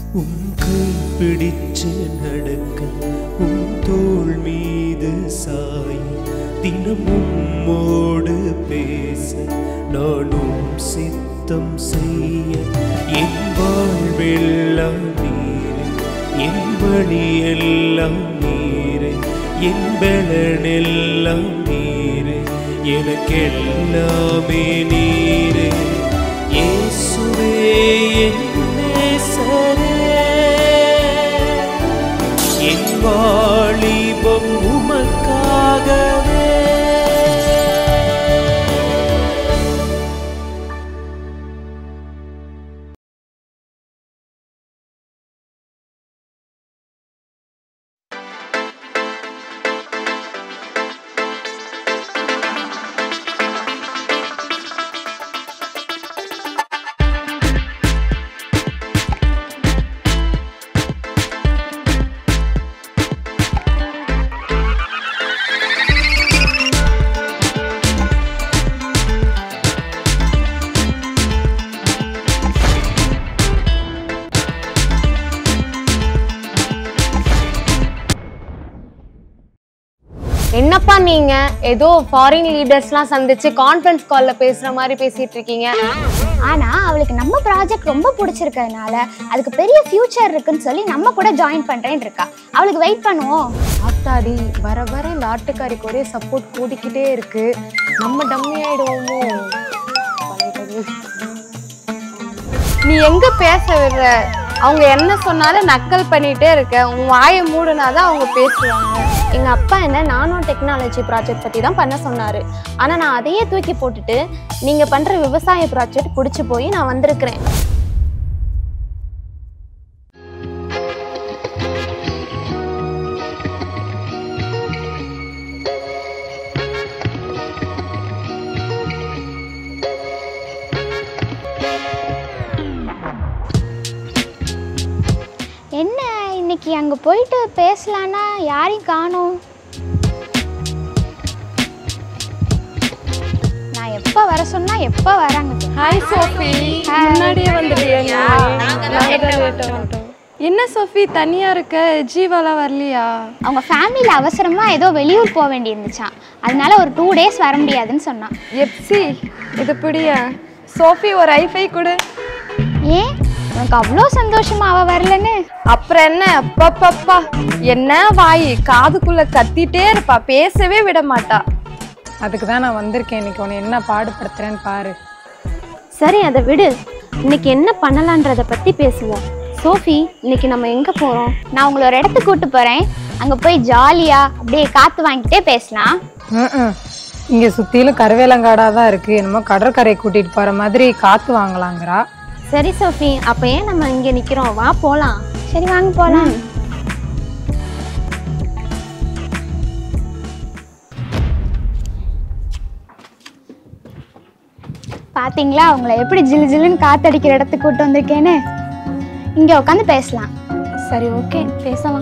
உம் கை பிடிச்சு நடக்க உம் தோள் மீது சாய் தினம் உம்மோடு பேச நானும் சித்தம் செய்ய என் வாழ்வெல்லாம் நீரே என் வழியெல்லாம் நீரே என் பலனெல்லாம் நீரே எனக்கெல்லாமே நீரே இயேசுவே என் நேசரே என் வாலிபம் உமக்காகவே என்னப்பா நீங்க ஏதோ ஃபாரின் லீடர்ஸ்லாம் சந்திச்சு கான்ஃபரன்ஸ் கால்ல பேசுற மாதிரி பேசிட்டு இருக்கீங்க ஆனா அவளுக்கு நம்ம ப்ராஜெக்ட் ரொம்ப பிடிச்சிருக்கிறதுனால அதுக்கு பெரிய ஃபியூச்சர் இருக்குன்னு சொல்லி நம்ம கூட ஜாயின் பண்றேன்னு இருக்கா அவளுக்கு வெயிட் பண்ணுவோம் ஆத்தாடி வர வர இந்த ஆட்டுக்காரிக்கு ஒரே சப்போர்ட் கூடிக்கிட்டே இருக்கு நம்ம டம்மி ஆயிடுவோமோ பழையபடி. நீ எங்க பேச விடுற அவங்க என்ன சொன்னாலும் நக்கல் பண்ணிட்டே இருக்க உன் வாயை மூடுனாதான் அவங்க பேசுவாங்க எங்க அப்பா என்ன நானோ டெக்னாலஜி ப்ராஜெக்ட் பத்தி தான் பண்ண சொன்னாரு ஆனா நான் அதையே தூக்கி போட்டுட்டு நீங்க பண்ற விவசாய ப்ராஜெக்ட் பிடிச்சு போய் நான் வந்திருக்கிறேன் என்ன இன்னைக்கு அங்க போயிட்டு பேசலான்னா யாரையும் காணோம் நான் எப்ப வர சொன்னா எப்ப வராங்க ஹாய் சோஃபி முன்னாடியே வந்துட்டியா என்ன சோஃபி தனியா இருக்க ஜீவாலாம் வரலையா அவங்க ஃபேமிலியில் அவசரமா ஏதோ வெளியூர் போக வேண்டியிருந்துச்சான் அதனால ஒரு டூ டேஸ் வர முடியாதுன்னு சொன்னான் எப்சி இது பிடியா சோஃபி ஒரு ஐஃபை கொடு ஏன் உனக்கு அவ்வளோ சந்தோஷமா அவ வரலன்னு அப்புறம் என்ன அப்பப்பப்பா என்ன வாய் காதுக்குள்ள கத்திட்டே இருப்பா பேசவே விட மாட்டா அதுக்கு தான் நான் வந்திருக்கேன் இன்னைக்கு உன்னை என்ன பாடுபடுத்துறேன்னு பாரு சரி அதை விடு இன்னைக்கு என்ன பண்ணலான்றத பத்தி பேசுவோம் சோஃபி இன்னைக்கு நம்ம எங்க போறோம் நான் உங்களை ஒரு இடத்துக்கு கூட்டு போறேன் அங்க போய் ஜாலியா அப்படியே காத்து வாங்கிட்டே பேசலாம் ம்ம். இங்க சுத்திலும் கருவேலங்காடா தான் இருக்கு என்னமோ கடற்கரை கூட்டிட்டு போற மாதிரி காத்து வாங்கலாங்கிறா சரி சோஃபி அப்ப ஏன் நம்ம இங்க நிக்கிறோம் வா போலாம் சரி வாங்க போலாம் பாத்தீங்களா உங்களை எப்படி ஜிலு ஜிலுன்னு காத்தடிக்கிற இடத்துக்கு கூட்டு வந்திருக்கேன்னு இங்க உட்காந்து பேசலாம் சரி ஓகே பேசலாம்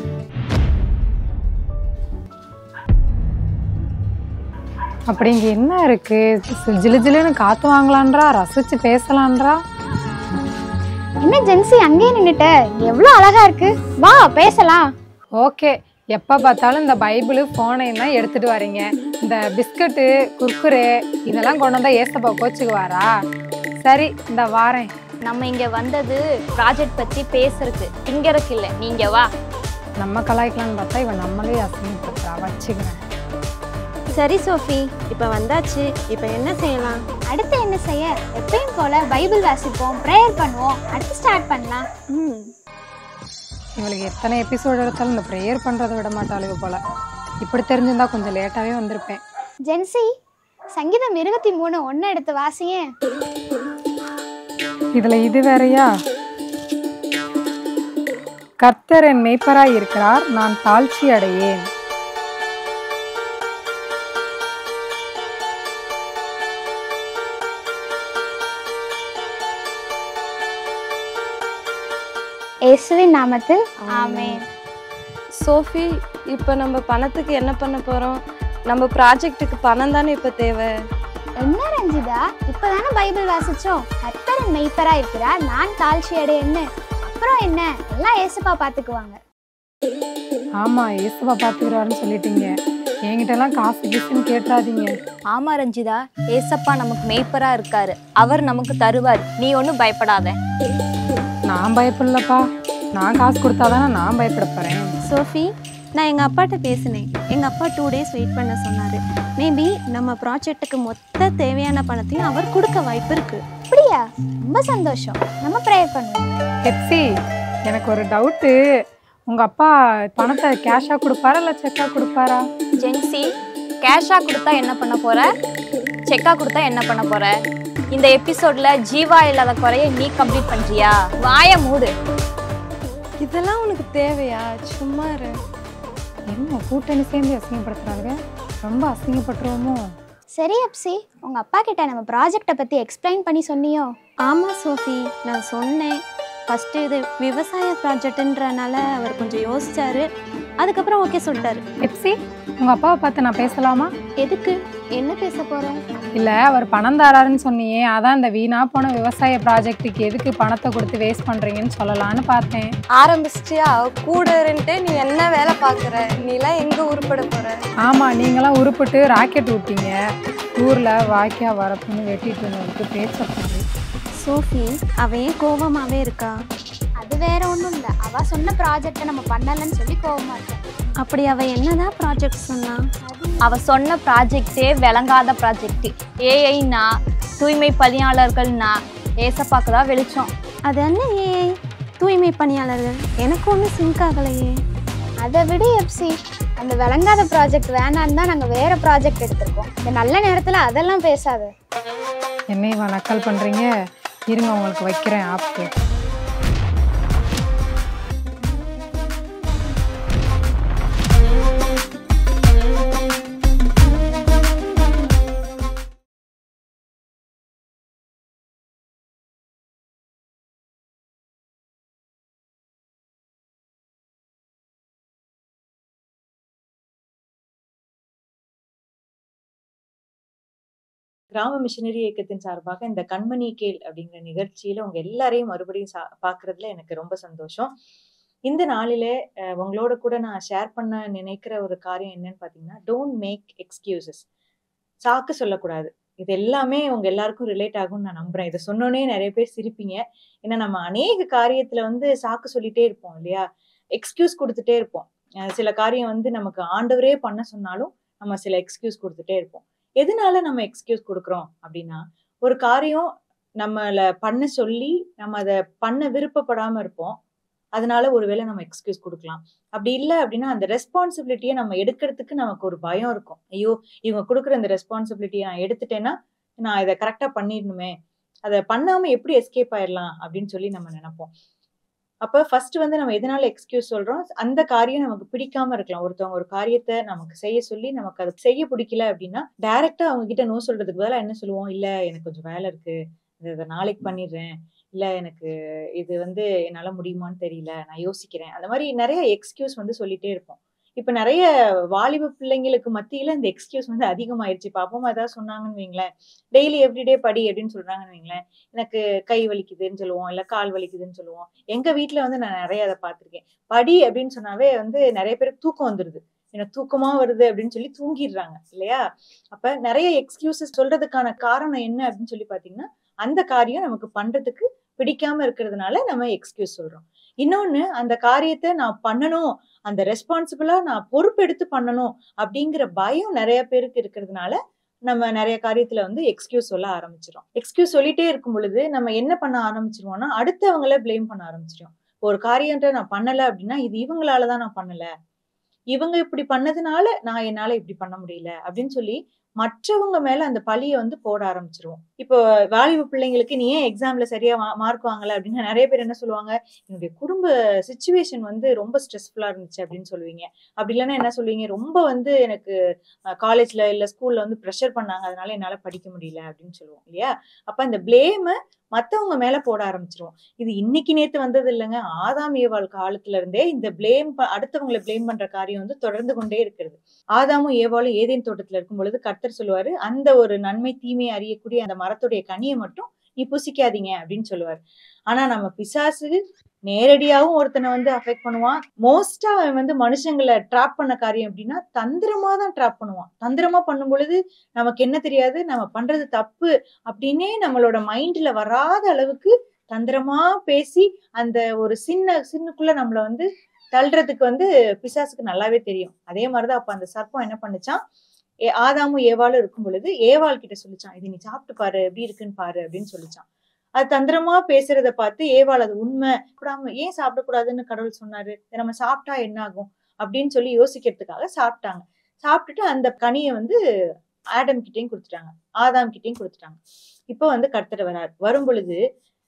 அப்படி இங்க என்ன இருக்கு ஜிலு ஜிலுன்னு காத்து வாங்கலான்றா ரசிச்சு பேசலான்றா என்ன ஜென்சி அங்கேயே நின்னுட்ட எவ்வளவு அழகா இருக்கு வா பேசலாம் ஓகே எப்போ பார்த்தாலும் இந்த பைபிளு ஃபோனையும் தான் எடுத்துட்டு வரீங்க இந்த பிஸ்கட்டு குர்குரே இதெல்லாம் கொண்டு வந்தா ஏசப்பா கோச்சுக்குவாரா சரி இந்த வாரேன் நம்ம இங்க வந்தது ப்ராஜெக்ட் பத்தி பேசுறதுக்கு திங்கறதுக்கு இல்ல நீங்க வா நம்ம கலாய்க்கலாம்னு பார்த்தா இவன் நம்மளே அசிங்கப்படுத்துறா வச்சுக்கிறேன் சரி சோஃபி இப்ப வந்தாச்சு இப்ப என்ன செய்யலாம் அடுத்து என்ன செய்ய எப்பயும் போல பைபிள் வாசிப்போம் ப்ரேயர் பண்ணுவோம் அடுத்து ஸ்டார்ட் பண்ணலாம் ம் இவளுக்கு எத்தனை எபிசோடு எடுத்தாலும் இந்த ப்ரேயர் பண்ணுறதை விட மாட்டாளுக போல இப்படி தெரிஞ்சிருந்தா கொஞ்சம் லேட்டாகவே வந்திருப்பேன் ஜென்சி சங்கீதம் இருபத்தி மூணு ஒன்று எடுத்து வாசியேன் இதுல இது வேறயா கர்த்தர் என் மேய்ப்பராய் இருக்கிறார் நான் தாழ்ச்சி அடையேன் இயேசுவின் நாமத்தில் ஆமென் சோஃபி இப்போ நம்ம பணத்துக்கு என்ன பண்ண போறோம் நம்ம ப்ராஜெக்ட்டுக்கு பணம் தானே இப்போ தேவை என்ன ரஞ்சிதா இப்பதானே பைபிள் வாசிச்சோம் கர்த்தரின் மெய்ப்பரா இருக்கிறார் நான் தாழ்ச்சி அடையேன்னு அப்புறம் என்ன எல்லாம் ஏசப்பா பாத்துக்குவாங்க ஆமா இயேசுவா பாத்துக்கிறாருன்னு சொல்லிட்டீங்க என்கிட்ட எல்லாம் காசு கீசுன்னு கேட்டுறாதீங்க ஆமா ரஞ்சிதா ஏசப்பா நமக்கு மேய்ப்பரா இருக்காரு அவர் நமக்கு தருவார் நீ ஒன்றும் பயப்படாத நான் பயப்படலப்பா நான் காசு கொடுத்தாதானே நான் பயப்பட போறேன் சோஃபி நான் எங்கள் அப்பாட்ட பேசினேன் எங்கள் அப்பா டூ டேஸ் வெயிட் பண்ண சொன்னார் மேபி நம்ம ப்ராஜெக்ட்டுக்கு மொத்த தேவையான பணத்தையும் அவர் கொடுக்க வாய்ப்பு இருக்குது அப்படியா ரொம்ப சந்தோஷம் நம்ம ப்ரேயர் பண்ணுவோம் பெப்சி எனக்கு ஒரு டவுட்டு உங்க அப்பா பணத்தை கேஷா கொடுப்பாரா இல்ல செக்கா கொடுப்பாரா ஜென்சி கேஷா கொடுத்தா என்ன பண்ண போற செக்கா கொடுத்தா என்ன பண்ண போற இந்த எபிசோட்ல ஜீவா இல்லாத குறைய நீ கம்ப்ளீட் பண்றியா வாய மூடு இதெல்லாம் உனக்கு தேவையா சும்மா இரு என்ன கூட்டணி சேர்ந்து அசிங்கப்படுத்துறாங்க ரொம்ப அசிங்கப்பட்டுருவோமோ சரி அப்சி உங்க அப்பா கிட்ட நம்ம ப்ராஜெக்டை பத்தி எக்ஸ்பிளைன் பண்ணி சொன்னியோ ஆமாம் சோஃபி நான் சொன்னேன் ஃபஸ்ட்டு இது விவசாய ப்ராஜெக்ட்டுன்றனால அவர் கொஞ்சம் யோசிச்சாரு அதுக்கப்புறம் ஓகே சொல்லிட்டாரு பெப்சி உங்க அப்பாவை பார்த்து நான் பேசலாமா எதுக்கு என்ன பேச போற இல்ல அவர் பணம் தராருன்னு சொன்னியே அதான் இந்த வீணா போன விவசாய ப்ராஜெக்ட்டுக்கு எதுக்கு பணத்தை கொடுத்து வேஸ்ட் பண்றீங்கன்னு சொல்லலாம்னு பார்த்தேன் ஆரம்பிச்சிட்டியா கூட இருந்துட்டு நீ என்ன வேலை பார்க்குற நீலாம் எங்கே உருப்பட போகிற ஆமா நீங்களாம் உருப்பிட்டு ராக்கெட் விட்டீங்க ஊர்ல வாய்க்கா வரப்புன்னு வெட்டிட்டு இருந்தவருக்கு பேச்ச பாரு. சோஃபி அவன் ஏன் கோவமாகவே இருக்கா அது வேற ஒண்ணும் இல்ல அவ சொன்ன ப்ராஜெக்டை நம்ம பண்ணலன்னு சொல்லி கோவமா இருக்கேன் அப்படி அவன் என்னதான் ப்ராஜெக்ட் சொன்னா அவ சொன்ன ப்ராஜெக்டே விளங்காத ப்ராஜெக்ட் ஏஐனா தூய்மை பணியாளர்கள்னா ஏசப்பாக்கு தான் வெளிச்சம் அது என்ன ஏஐ தூய்மை பணியாளர்கள் எனக்கு ஒன்றும் சிங்க் ஆகலையே அதை விட எப்சி அந்த விளங்காத ப்ராஜெக்ட் வேணான்னு தான் நாங்க வேற ப்ராஜெக்ட் எடுத்திருக்கோம் இந்த நல்ல நேரத்துல அதெல்லாம் பேசாத என்ன இவன் நக்கல் பண்றீங்க இருங்க உங்களுக்கு வைக்கிறேன் ஆப்பு கிராம மிஷனரி இயக்கத்தின் சார்பாக இந்த கண்மணி கேள் அப்படிங்கிற நிகழ்ச்சியில உங்க எல்லாரையும் மறுபடியும் சா- பார்க்கறதுல எனக்கு ரொம்ப சந்தோஷம் இந்த நாளிலே அஹ், உங்களோட கூட நான் ஷேர் பண்ண நினைக்கிற ஒரு காரியம் என்னன்னு பாத்தீங்கன்னா டோன்ட் மேக் எக்ஸ்கியூசஸ் சாக்கு சொல்லக்கூடாது இது எல்லாமே உங்க எல்லாருக்கும் ரிலேட் ஆகும்னு நான் நம்புறேன் இதை சொன்னோன்னே நிறைய பேர் சிரிப்பீங்க ஏன்னா நம்ம அநேக காரியத்துல வந்து சாக்கு சொல்லிட்டே இருப்போம் இல்லையா எக்ஸ்கியூஸ் கொடுத்துட்டே இருப்போம் அஹ், சில காரியம் வந்து நமக்கு ஆண்டவரே பண்ண சொன்னாலும் நம்ம சில எக்ஸ்கியூஸ் கொடுத்துட்டே இருப்போம் எதனால நம்ம எக்ஸ்கியூஸ் கொடுக்குறோம் அப்படின்னா ஒரு காரியம் நம்மள பண்ண சொல்லி நம்ம அதை பண்ண விருப்பப்படாம இருப்போம் அதனால ஒருவேளை நம்ம எக்ஸ்கியூஸ் கொடுக்கலாம் அப்படி இல்லை அப்படின்னா அந்த ரெஸ்பான்சிபிலிட்டியை நம்ம எடுக்கிறதுக்கு நமக்கு ஒரு பயம் இருக்கும் ஐயோ இவங்க கொடுக்குற இந்த ரெஸ்பான்சிபிலிட்டியை நான் எடுத்துட்டேன்னா நான் இதை கரெக்டாக பண்ணிடணுமே அதை பண்ணாம எப்படி எஸ்கேப் ஆயிடலாம் அப்படின்னு சொல்லி நம்ம நினைப்போம் அப்ப ஃபர்ஸ்ட் வந்து நம்ம எதனால எக்ஸ்கியூஸ் சொல்றோம் அந்த காரியம் நமக்கு பிடிக்காம இருக்கலாம் ஒருத்தவங்க ஒரு காரியத்தை நமக்கு செய்ய சொல்லி நமக்கு அதை செய்ய பிடிக்கல அப்படின்னா டைரக்டா அவங்க கிட்ட நோ சொல்றதுக்கு பதிலா என்ன சொல்லுவோம் இல்ல எனக்கு கொஞ்சம் வேலை இருக்கு இதை இதை நாளைக்கு பண்ணிடுறேன் இல்ல எனக்கு இது வந்து என்னால முடியுமான்னு தெரியல நான் யோசிக்கிறேன் அந்த மாதிரி நிறைய எக்ஸ்கியூஸ் வந்து சொல்லிட்டே இருப்போம் இப்ப நிறைய வாலிப பிள்ளைங்களுக்கு மத்தியில இந்த எக்ஸ்கியூஸ் வந்து அதிகமாயிருச்சு இப்ப அப்பா அம்மா ஏதாவது சொன்னாங்கன்னு வைங்களேன் டெய்லி எவ்ரிடே படி அப்படின்னு சொல்றாங்கன்னு வைங்களேன் எனக்கு கை வலிக்குதுன்னு சொல்லுவோம் இல்ல கால் வலிக்குதுன்னு சொல்லுவோம் எங்க வீட்ல வந்து நான் நிறைய அதை பார்த்திருக்கேன் படி அப்படின்னு சொன்னாவே வந்து நிறைய பேருக்கு தூக்கம் வந்துருது எனக்கு தூக்கமா வருது அப்படின்னு சொல்லி தூங்கிடுறாங்க இல்லையா அப்ப நிறைய எக்ஸ்கியூசஸ் சொல்றதுக்கான காரணம் என்ன அப்படின்னு சொல்லி பாத்தீங்கன்னா அந்த காரியம் நமக்கு பண்றதுக்கு பிடிக்காம இருக்கிறதுனால நம்ம எக்ஸ்கியூஸ் சொல்றோம் இன்னொன்னு அந்த காரியத்தை நான் பண்ணணும் அந்த ரெஸ்பான்சிபிளா நான் பொறுப்பெடுத்து பண்ணணும் அப்படிங்கிற பயம் நிறைய பேருக்கு இருக்கிறதுனால நம்ம நிறைய காரியத்துல வந்து எக்ஸ்கியூஸ் சொல்ல ஆரம்பிச்சிடும் எக்ஸ்கியூஸ் சொல்லிட்டே இருக்கும் பொழுது நம்ம என்ன பண்ண ஆரம்பிச்சிருவோம்னா அடுத்தவங்கள ப்ளேம் பண்ண ஆரம்பிச்சிடும் ஒரு காரியத்தை நான் பண்ணல அப்படின்னா இது இவங்களாலதான் நான் பண்ணல இவங்க இப்படி பண்ணதுனால நான் என்னால இப்படி பண்ண முடியல அப்படின்னு சொல்லி மற்றவங்க மேல அந்த பழிய வந்து போட ஆரம்பிச்சிருவோம் இப்போ வாலிப பிள்ளைங்களுக்கு நீ ஏன் எக்ஸாம்ல சரியா மார்க் வாங்கல அப்படின்னு நிறைய பேர் என்ன சொல்லுவாங்க என்னுடைய குடும்ப சுச்சுவேஷன் வந்து ரொம்ப ஸ்ட்ரெஸ்ஃபுல்லா இருந்துச்சு அப்படின்னு சொல்லுவீங்க அப்படி இல்லைன்னா என்ன சொல்லுவீங்க ரொம்ப வந்து எனக்கு காலேஜ்ல இல்ல ஸ்கூல்ல வந்து ப்ரெஷர் பண்ணாங்க அதனால என்னால படிக்க முடியல அப்படின்னு சொல்லுவோம் இல்லையா அப்ப அந்த பிளேம மத்தவங்க மேல போட ஆரம்பிச்சிருவோம் இது இன்னைக்கு நேத்து வந்தது இல்லைங்க ஆதாம் ஏவாள் காலத்துல இருந்தே இந்த பிளேம் அடுத்தவங்களை பிளேம் பண்ற காரியம் வந்து தொடர்ந்து கொண்டே இருக்கிறது ஆதாமும் ஏவாளும் ஏதேன் தோட்டத்துல இருக்கும் பொழுது கர்த்தர் சொல்லுவாரு அந்த ஒரு நன்மை தீமையை அறியக்கூடிய அந்த மரத்துடைய கனியை மட்டும் நீ புசிக்காதீங்க அப்படின்னு சொல்லுவாரு ஆனா நம்ம பிசாசு நேரடியாவும் ஒருத்தனை வந்து அஃபெக்ட் பண்ணுவான் மோஸ்டா அவன் வந்து மனுஷங்களை ட்ராப் பண்ண காரியம் அப்படின்னா தந்திரமா தான் ட்ராப் பண்ணுவான் தந்திரமா பண்ணும் பொழுது நமக்கு என்ன தெரியாது நம்ம பண்றது தப்பு அப்படின்னே நம்மளோட மைண்ட்ல வராத அளவுக்கு தந்திரமா பேசி அந்த ஒரு சின்ன சின்னுக்குள்ள நம்மள வந்து தள்ளுறதுக்கு வந்து பிசாசுக்கு நல்லாவே தெரியும் அதே மாதிரிதான் அப்ப அந்த சர்ப்பம் என்ன பண்ணுச்சான் ஏ- ஆதாமும் ஏவாளும் இருக்கும் பொழுது ஏவாள் கிட்ட சொல்லிச்சான் இது நீ சாப்பிட்டு பாரு எப்படி இருக்குன்னு பாரு அப்படின்னு சொல்லிச்சான் அது தந்திரமா பேசுறத பார்த்து ஏவாள் அது உண்மை கூடாம ஏன் சாப்பிடக்கூடாதுன்னு கடவுள் சொன்னாரு இதை நம்ம சாப்பிட்டா என்ன ஆகும் அப்படின்னு சொல்லி யோசிக்கிறதுக்காக சாப்பிட்டாங்க சாப்பிட்டுட்டு அந்த கனியை வந்து ஆடம் கிட்டயும் கொடுத்துட்டாங்க ஆதாம் கிட்டயும் கொடுத்துட்டாங்க இப்போ வந்து கர்த்தர் வரார் வரும் பொழுது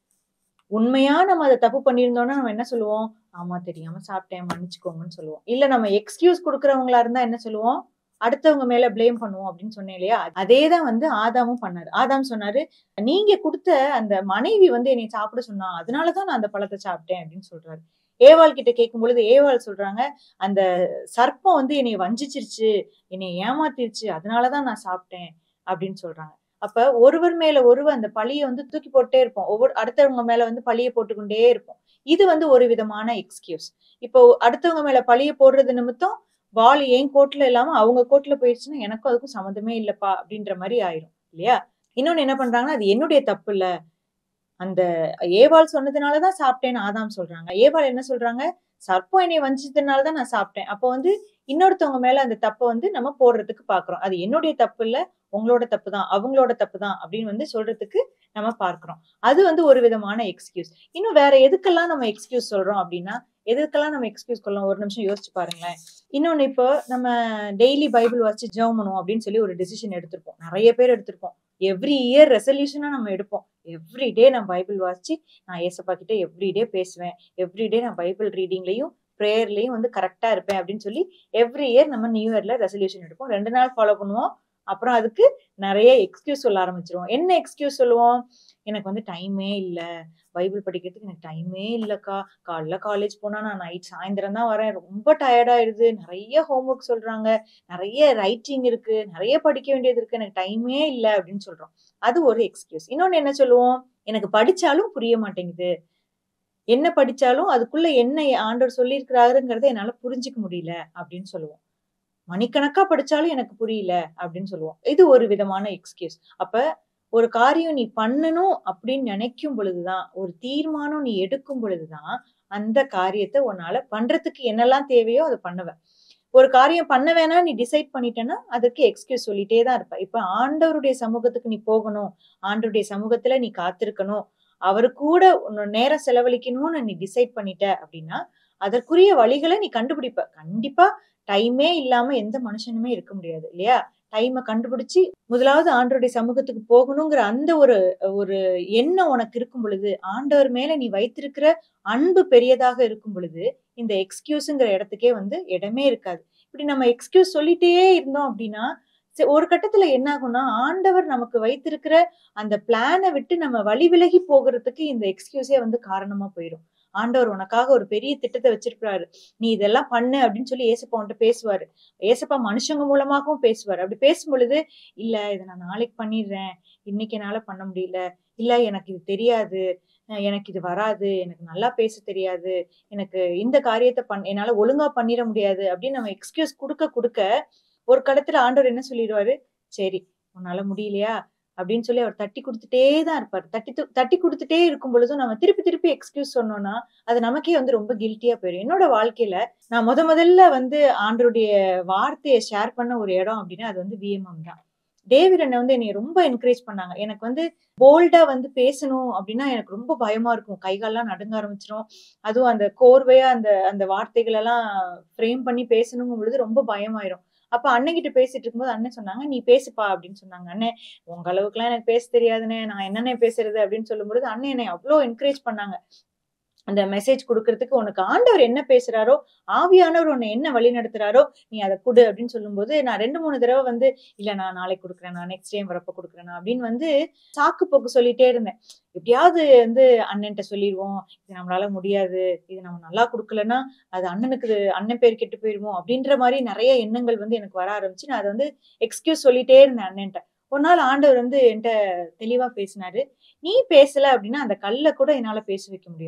உண்மையா நம்ம அதை தப்பு பண்ணியிருந்தோம்னா நம்ம என்ன சொல்லுவோம் ஆமா தெரியாம சாப்பிட்டேன் மன்னிச்சுக்கோங்கன்னு சொல்லுவோம் இல்ல நம்ம எக்ஸ்கியூஸ் கொடுக்கறவங்களா இருந்தா என்ன சொல்லுவோம் அடுத்தவங்க மேல ப்ளேம் பண்ணுவோம் அப்படின்னு சொன்னேன் இல்லையா அதே தான் வந்து ஆதாமும் பண்ணாரு ஆதாம் சொன்னாரு நீங்க கொடுத்த அந்த மனைவி வந்து என்னை சாப்பிட சொன்னா அதனாலதான் நான் அந்த பழத்தை சாப்பிட்டேன் அப்படின்னு சொல்றாரு ஏவாள் கிட்ட கேட்கும் பொழுது ஏவாள் சொல்றாங்க அந்த சர்ப்பம் வந்து என்னை வஞ்சிச்சிருச்சு என்னை ஏமாத்திருச்சு அதனாலதான் நான் சாப்பிட்டேன் அப்படின்னு சொல்றாங்க அப்ப ஒருவர் மேல ஒருவர் அந்த பழிய வந்து தூக்கி போட்டே இருப்போம் ஒவ்வொரு அடுத்தவங்க மேல வந்து பழிய போட்டுக்கொண்டே இருப்போம் இது வந்து ஒரு விதமான எக்ஸ்கியூஸ் இப்போ அடுத்தவங்க மேல பழிய போடுறது நிமித்தம் பால் என் கோட்ல இல்லாம அவங்க கோட்ல போயிடுச்சுன்னா எனக்கும் அதுக்கும் சம்மந்தமே இல்லப்பா அப்படின்ற மாதிரி ஆயிரும் இல்லையா இன்னொன்னு என்ன பண்றாங்கன்னா அது என்னுடைய தப்பு இல்ல அந்த ஏவாள் சொன்னதுனாலதான் சாப்பிட்டேன்னு ஆதாம் சொல்றாங்க ஏவாள் என்ன சொல்றாங்க சர்ப்பம் என்னை வஞ்சதுனாலதான் நான் சாப்பிட்டேன் அப்போ வந்து இன்னொருத்தவங்க மேல அந்த தப்பை வந்து நம்ம போடுறதுக்கு பாக்குறோம் அது என்னுடைய தப்பு இல்ல உங்களோட தப்பு தான் அவங்களோட தப்பு தான் அப்படின்னு வந்து சொல்றதுக்கு நம்ம பார்க்கிறோம் அது வந்து ஒரு விதமான எக்ஸ்கியூஸ் இன்னும் வேற எதுக்கெல்லாம் நம்ம எக்ஸ்கியூஸ் சொல்றோம் அப்படின்னா எதுக்கெல்லாம் நம்ம எக்ஸ்கியூஸ் கொள்ளலாம் ஒரு நிமிஷம் யோசிச்சு பாருங்களேன் இன்னொன்னு இப்போ நம்ம டெய்லி பைபிள் வாசிச்சு ஜெபம் பண்ணுவோம் அப்படின்னு சொல்லி ஒரு டெசிஷன் எடுத்திருப்போம் நிறைய பேர் எடுத்திருப்போம் எவ்ரி இயர் ரெசல்யூஷனா நம்ம எடுப்போம் எவ்ரி டே நான் பைபிள் வாசிச்சு நான் ஏசப்பா கிட்ட எவ்ரி டே பேசுவேன் எவ்ரி டே நான் பைபிள் ரீடிங்லயும் ப்ரேயர்லயும் வந்து கரெக்டா இருப்பேன் அப்படின்னு சொல்லி எவ்ரி இயர் நம்ம நியூ இயர்ல ரெசல்யூஷன் எடுப்போம் ரெண்டு நாள் ஃபாலோ பண்ணுவோம் அப்புறம் அதுக்கு நிறைய எக்ஸ்கியூஸ் சொல்ல ஆரம்பிச்சிருவோம் என்ன எக்ஸ்கியூஸ் சொல்லுவோம் எனக்கு வந்து டைமே இல்லை பைபிள் படிக்கிறதுக்கு எனக்கு டைமே இல்லைக்கா காலைல காலேஜ் போனா நான் நைட் சாயந்தரம் தான் வரேன் ரொம்ப டயர்டாயிடுது நிறைய ஹோம்ஒர்க் சொல்றாங்க நிறைய ரைட்டிங் இருக்கு நிறைய படிக்க வேண்டியது இருக்கு எனக்கு டைமே இல்லை அப்படின்னு சொல்றோம் அது ஒரு எக்ஸ்கியூஸ் இன்னொன்னு என்ன சொல்லுவோம் எனக்கு படிச்சாலும் புரிய மாட்டேங்குது என்ன படிச்சாலும் அதுக்குள்ள என்ன ஆண்டவர் சொல்லியிருக்கிறாருங்கிறத என்னால புரிஞ்சுக்க முடியல அப்படின்னு சொல்லுவோம் மணிக்கணக்கா படிச்சாலும் எனக்கு புரியல அப்படின்னு சொல்லுவோம் இது ஒரு விதமான எக்ஸ்கியூஸ் அப்ப ஒரு காரியம் நீ பண்ணணும் அப்படின்னு நினைக்கும் பொழுதுதான் ஒரு தீர்மானம் நீ எடுக்கும் பொழுதுதான் அந்த காரியத்தை உன்னால பண்றதுக்கு என்னெல்லாம் தேவையோ அதை பண்ணுவ ஒரு காரியம் பண்ண வேணாம் நீ டிசைட் பண்ணிட்டேன்னா அதுக்கு எக்ஸ்கியூஸ் சொல்லிட்டே தான் இருப்ப இப்ப ஆண்டவருடைய சமூகத்துக்கு நீ போகணும் ஆண்டவருடைய சமூகத்துல நீ காத்திருக்கணும் அவரு கூட உன்னோட நேரம் செலவழிக்கணும்னு நீ டிசைட் பண்ணிட்ட அப்படின்னா அதற்குரிய வழிகளை நீ கண்டுபிடிப்ப கண்டிப்பா டைமே இல்லாம எந்த மனுஷனுமே இருக்க முடியாது இல்லையா டைமை கண்டுபிடிச்சு முதலாவது ஆண்டவருடைய சமூகத்துக்கு போகணுங்கிற அந்த ஒரு ஒரு எண்ணம் உனக்கு இருக்கும் பொழுது ஆண்டவர் மேல நீ வைத்திருக்கிற அன்பு பெரியதாக இருக்கும் பொழுது இந்த எக்ஸ்கியூஸுங்கிற இடத்துக்கே வந்து இடமே இருக்காது இப்படி நம்ம எக்ஸ்கியூஸ் சொல்லிட்டே இருந்தோம் அப்படின்னா சரி, ஒரு கட்டத்துல என்ன ஆகும்னா ஆண்டவர் நமக்கு வைத்திருக்கிற அந்த பிளானை விட்டு நம்ம வழி விலகி போகிறதுக்கு இந்த எக்ஸ்கியூஸே வந்து காரணமா போயிடும் ஆண்டவர் உனக்காக ஒரு பெரிய திட்டத்தை வச்சிருக்கிறாரு நீ இதெல்லாம் பண்ணு அப்படின்னு சொல்லி ஏசப்பா உன்கிட்ட பேசுவாரு ஏசப்பா மனுஷங்க மூலமாகவும் பேசுவாரு அப்படி பேசும் பொழுது இல்ல இதை நான் நாளைக்கு பண்ணிடுறேன் இன்னைக்கு என்னால பண்ண முடியல இல்ல எனக்கு இது தெரியாது அஹ் எனக்கு இது வராது எனக்கு நல்லா பேச தெரியாது எனக்கு இந்த காரியத்தை பண் என்னால ஒழுங்கா பண்ணிட முடியாது அப்படின்னு நம்ம எக்ஸ்கியூஸ் கொடுக்க கொடுக்க ஒரு கடத்துல ஆண்டவர் என்ன சொல்லிடுவாரு சரி உன்னால முடியலையா அப்படின்னு சொல்லி அவர் தட்டி கொடுத்துட்டே தான் இருப்பாரு தட்டி து- தட்டி கொடுத்துட்டே இருக்கும் பொழுதும் நம்ம திருப்பி திருப்பி எக்ஸ்கியூஸ் சொன்னோம்னா அது நமக்கே வந்து ரொம்ப கில்ட்டியா போயிடும் என்னோட வாழ்க்கையில நான் முத முதல்ல வந்து ஆண்டருடைய வார்த்தையை ஷேர் பண்ண ஒரு இடம் அப்படின்னா அது வந்து விஎம்எம் தான் டேவிட் அண்ணன் வந்து என்னை ரொம்ப என்கரேஜ் பண்ணாங்க எனக்கு வந்து போல்டா வந்து பேசணும் அப்படின்னா எனக்கு ரொம்ப பயமா இருக்கும் கைகால்லாம் நடுங்க ஆரம்பிச்சிரும் அதுவும் அந்த கோர்வையா அந்த அந்த வார்த்தைகள் எல்லாம் ஃப்ரேம் பண்ணி பேசணுங்கும் பொழுது ரொம்ப பயமாயிரும் அப்ப அண்ணன் கிட்ட பேசிட்டு இருக்கும்போது அண்ணன் சொன்னாங்க நீ பேசுப்பா அப்படின்னு சொன்னாங்க அண்ணன் உங்க அளவுக்குலாம் எனக்கு பேச தெரியாதுண்ணே நான் என்னென்ன பேசுறது அப்படின்னு சொல்லும்பொழுது அண்ணன் என்னை அவ்வளோ என்கரேஜ் பண்ணாங்க அந்த மெசேஜ் கொடுக்கறதுக்கு உனக்கு ஆண்டவர் என்ன பேசுறாரோ ஆவியானவர் உன்னை என்ன வழி நடத்துறாரோ நீ அதை கொடு அப்படின்னு சொல்லும்போது நான் ரெண்டு மூணு தடவை வந்து இல்ல நான் நாளைக்கு கொடுக்குறேன் நான் நெக்ஸ்ட் டைம் வரப்ப கொடுக்குறேன் அப்படின்னு வந்து சாக்கு போக்கு சொல்லிட்டே இருந்தேன் எப்படியாவது வந்து அண்ணன்ட்ட சொல்லிடுவோம் இது நம்மளால முடியாது இது நம்ம நல்லா கொடுக்கலன்னா அது அண்ணனுக்கு இது அண்ணன் பேர் கெட்டு போயிருமோ அப்படின்ற மாதிரி நிறைய எண்ணங்கள் வந்து எனக்கு வர ஆரம்பிச்சு நான் அதை வந்து எக்ஸ்கியூஸ் சொல்லிட்டே இருந்தேன் அண்ணன்ட்ட ஒரு நாள் ஆண்டவர் வந்து என்கிட்ட தெளிவா பேசினாரு நீ பேசல அப்படின்னா அந்த கல்லை கூட என்னால பேச வைக்க முடியும்